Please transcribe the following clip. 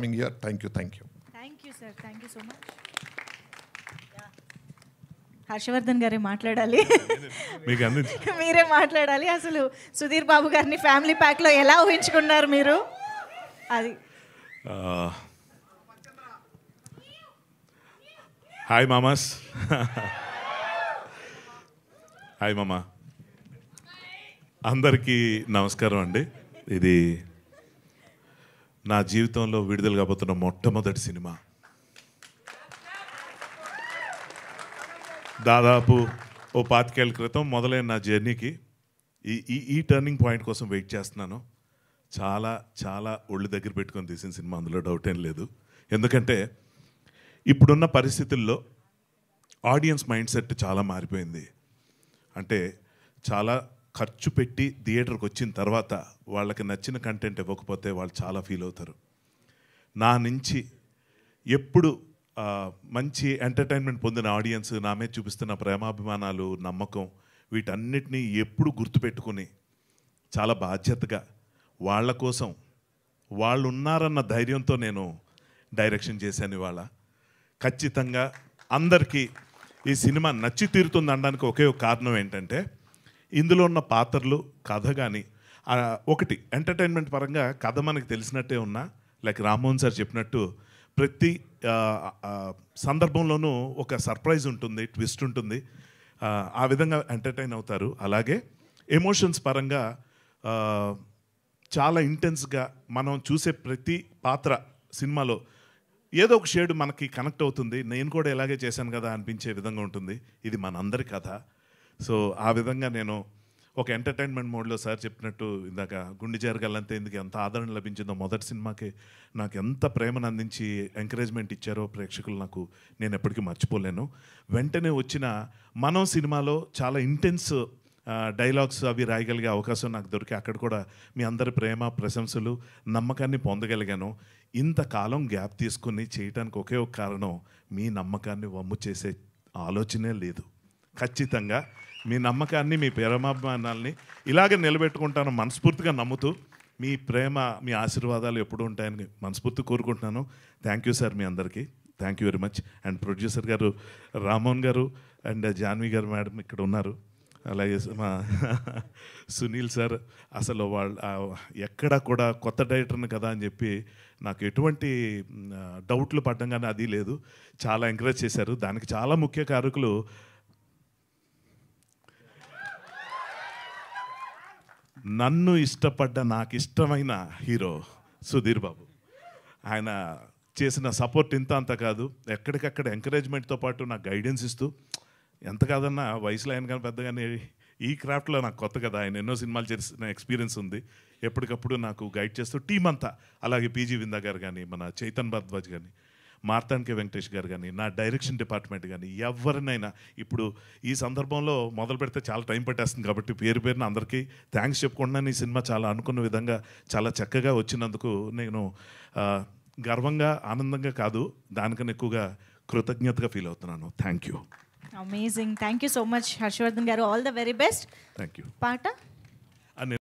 coming year thank you thank you thank you sir thank you so much Harshavardhan గారే మాట్లాడాలి మీకు అందించి మీరే మాట్లాడాలి అసలు సుధీర్ బాబు గారిని ఫ్యామిలీ ప్యాక్లో ఎలా ఊహించుకున్నారు మీరు అది హాయ్ మామాస్ హాయ్ మామా అందరికీ నమస్కారం అండి ఇది నా జీవితంలో విడుదల కాబోతున్న మొట్టమొదటి సినిమా దాదాపు ఓ పాతికేళ్ల క్రితం మొదలైన నా జర్నీకి ఈ ఈ ఈ టర్నింగ్ పాయింట్ కోసం వెయిట్ చేస్తున్నాను చాలా చాలా ఒళ్ళు దగ్గర పెట్టుకొని తీసిన సినిమా అందులో డౌట్ ఏం లేదు ఎందుకంటే ఇప్పుడున్న పరిస్థితుల్లో ఆడియన్స్ మైండ్ సెట్ చాలా మారిపోయింది అంటే చాలా ఖర్చు పెట్టి థియేటర్కి వచ్చిన తర్వాత వాళ్ళకి నచ్చిన కంటెంట్ ఇవ్వకపోతే వాళ్ళు చాలా ఫీల్ అవుతారు నా నుంచి ఎప్పుడు ఆ, మంచి ఎంటర్టైన్మెంట్ పొందిన ఆడియన్స్ నా మీద చూపిస్తున్న ప్రేమాభిమానాలు నమ్మకం వీటన్నిటినీ ఎప్పుడు గుర్తుపెట్టుకుని చాలా బాధ్యతగా వాళ్ళ కోసం వాళ్ళు ఉన్నారన్న ధైర్యంతో నేను డైరెక్షన్ చేశాను ఇవాళ ఖచ్చితంగా అందరికీ ఈ సినిమా నచ్చి తీరుతుంది అనడానికి ఒకే ఒక కారణం ఏంటంటే ఇందులో ఉన్న పాత్రలు కథ కానీ ఒకటి ఎంటర్టైన్మెంట్ పరంగా కథ మనకి తెలిసినట్టే ఉన్నా లైక్ రామ్మోహన్ సార్ చెప్పినట్టు ప్రతి ఆ, ఆ, సందర్భంలోనూ ఒక సర్ప్రైజ్ ఉంటుంది ట్విస్ట్ ఉంటుంది ఆ, ఆ విధంగా ఎంటర్టైన్ అవుతారు అలాగే ఎమోషన్స్ పరంగా ఆ, చాలా ఇంటెన్స్గా మనం చూసే ప్రతి పాత్ర సినిమాలో ఏదో ఒక షేడ్ మనకి కనెక్ట్ అవుతుంది నేను కూడా ఇలాగే చేశాను కదా అనిపించే విధంగా ఉంటుంది ఇది మనందరి కథ సో ఆ విధంగా నేను ఒక ఎంటర్టైన్మెంట్ మోడ్లో సార్ చెప్పినట్టు ఇందాక గుండె జరగాలంటే ఇందుకు ఎంత ఆదరణ లభించిందో మొదటి సినిమాకి నాకు ఎంత ప్రేమను అందించి ఎంకరేజ్మెంట్ ఇచ్చారో ప్రేక్షకులు నాకు నేను ఎప్పటికీ మర్చిపోలేను వెంటనే వచ్చిన మనం సినిమాలో చాలా ఇంటెన్స్ డైలాగ్స్ అవి రాయగలిగే అవకాశం నాకు దొరికి అక్కడ కూడా మీ అందరి ప్రేమ ప్రశంసలు నమ్మకాన్ని పొందగలిగాను ఇంతకాలం గ్యాప్ తీసుకుని చేయడానికి ఒకే ఒక కారణం మీ నమ్మకాన్ని వమ్ము చేసే ఆలోచనే లేదు ఖచ్చితంగా మీ నమ్మకాన్ని మీ ప్రేమాభిమానాల్ని ఇలాగే నిలబెట్టుకుంటాను మనస్ఫూర్తిగా నమ్ముతూ మీ ప్రేమ మీ ఆశీర్వాదాలు ఎప్పుడు ఉంటాయని మనస్ఫూర్తి కోరుకుంటున్నాను థ్యాంక్ యూ సార్ మీ అందరికీ thank you very much and producer garu Ramohan గారు అండ్ జాన్వి గారు మేడం ఇక్కడ ఉన్నారు అలాగే మా సునీల్ సార్ అసలు వాళ్ళు ఆ, ఎక్కడ కూడా కొత్త డైరెక్టర్ని కదా అని చెప్పి నాకు ఎటువంటి మ్, ఆ, డౌట్లు పడ్డం కానీ అది లేదు చాలా ఎంకరేజ్ చేశారు దానికి చాలా ముఖ్య కారకులు నన్ను ఇష్టపడ్డ నాకు ఇష్టమైన హీరో సుధీర్ బాబు ఆయన చేసిన సపోర్ట్ ఇంత అంత కాదు ఎక్కడికక్కడ ఎంకరేజ్మెంట్తో పాటు నాకు గైడెన్స్ ఇస్తూ ఎంత కాదన్నా వయసులో ఆయన కానీ పెద్దగానే ఈ క్రాఫ్ట్లో నాకు కొత్త కదా ఆయన ఎన్నో సినిమాలు చేసిన ఎక్స్పీరియన్స్ ఉంది ఎప్పటికప్పుడు నాకు గైడ్ చేస్తూ టీం అంతా అలాగే పీజీ విందా గారు కానీ మన చైతన్ భరద్వాజ్ కానీ మార్తాండ్కే వెంకటేష్ గారు కానీ నా డైరెక్షన్ డిపార్ట్మెంట్ కానీ ఎవరినైనా ఇప్పుడు ఈ సందర్భంలో మొదలు పెడితే చాలా టైం పట్టేస్తుంది కాబట్టి పేరు పేరున అందరికీ థ్యాంక్స్ చెప్పుకుంటున్నాను ఈ సినిమా చాలా అనుకున్న విధంగా చాలా చక్కగా వచ్చినందుకు నేను ఆ, గర్వంగా ఆనందంగా కాదు దానికన్నా ఎక్కువగా కృతజ్ఞతగా ఫీల్ అవుతున్నాను thank you amazing thank you so much Harshavardhan garu all the very best thank you పాట